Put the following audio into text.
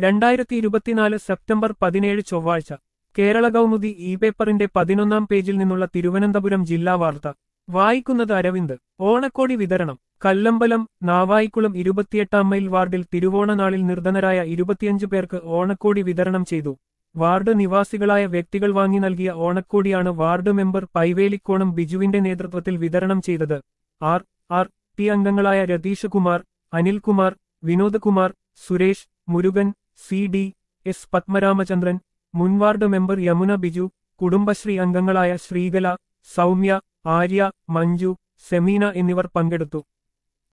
രണ്ടായിരത്തി ഇരുപത്തിനാല് സെപ്റ്റംബർ പതിനേഴ് ചൊവ്വാഴ്ച കേരള കൗമുദി ഇ പേപ്പറിന്റെ പതിനൊന്നാം പേജിൽ നിന്നുള്ള തിരുവനന്തപുരം ജില്ലാ വാർത്ത വായിക്കുന്നത് അരവിന്ദ് ഓണക്കോടി വിതരണം കല്ലമ്പലം നാവായിക്കുളം ഇരുപത്തിയെട്ടാം മൈൽ വാർഡിൽ തിരുവോണനാളിൽ നിർധനരായ ഇരുപത്തിയഞ്ചു പേർക്ക് ഓണക്കോടി വിതരണം ചെയ്തു വാർഡ് നിവാസികളായ വ്യക്തികൾ വാങ്ങി നൽകിയ ഓണക്കോടിയാണ് വാർഡ് മെമ്പർ പൈവേലിക്കോണം ബിജുവിന്റെ നേതൃത്വത്തിൽ വിതരണം ചെയ്തത് ആർ ആർ ടി അംഗങ്ങളായ Ratheesh Kumar Anilkumar Vinodkumar Suresh Murukan C D S Padmaramachandran മുൻ വാർഡ് മെമ്പർ യമുന ബിജു കുടുംബശ്രീ അംഗങ്ങളായ ശ്രീകല സൗമ്യ ആര്യ മഞ്ജു സെമീന എന്നിവർ പങ്കെടുത്തു